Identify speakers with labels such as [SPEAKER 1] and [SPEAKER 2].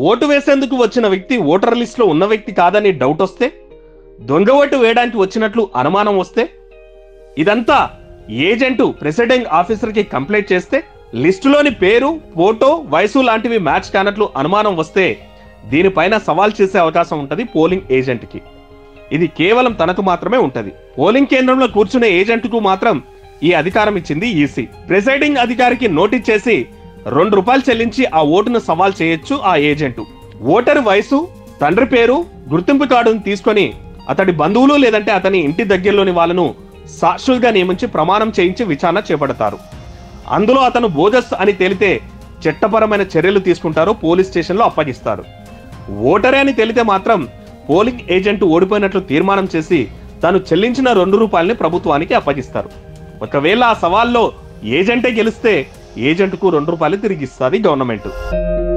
[SPEAKER 1] vote వేసేందుకు వచ్చిన వ్యక్తి ఓటర్ లిస్టులో ఉన్న వ్యక్తి కాదని డౌట్ వస్తే దొంగ ఓటు వేయడానికి వచ్చినట్లు అనుమానం వస్తే ఇదంతా ఏజెంటు ప్రెసిడెంట్ ఆఫీసర్కి కంప్లైంట్ చేస్తే లిస్టులోని పేరు ఫోటో వయసు లాంటివి మ్యాచ్ కానట్లు అనుమానం వస్తే దీనిపైన సవాల్ చేసే అవకాశం ఉంటుంది పోలింగ్ ఏజెంట్కి ఇది కేవలం తనకు మాత్రమే ఉంటది పోలింగ్ కేంద్రంలో కూర్చునే ఏజెంట్కు మాత్రం ఈ అధికారం ఇచ్చింది ఈసీ ప్రిసైడింగ్ అధికారికి నోటీస్ చేసి రెండు రూపాయలు చెల్లించి ఆ ఓటును సవాల్ చేయొచ్చు ఆ ఏజెంటు ఓటరు వయసు తండ్రి పేరు గుర్తింపు కార్డును తీసుకొని అతడి బంధువులు లేదంటే అతని ఇంటి దగ్గరలోని వాళ్ళను సాక్షులుగా నియమించి ప్రమాణం చేయించి విచారణ చేపడతారు అందులో అతను బోగస్ అని తేలితే చట్టపరమైన చర్యలు తీసుకుంటారు పోలీస్ స్టేషన్లో అప్పగిస్తారు ఓటరే అని తేలితే మాత్రం పోలింగ్ ఏజెంట్ ఓడిపోయినట్లు తీర్మానం చేసి తాను చెల్లించిన రెండు రూపాయలని ప్రభుత్వానికి అప్పగిస్తారు ఒకవేళ ఆ సవాల్లో ఏజెంటే గెలిస్తే ఏజెంట్కు రెండు రూపాయలు తిరిగిస్తుంది గవర్నమెంట్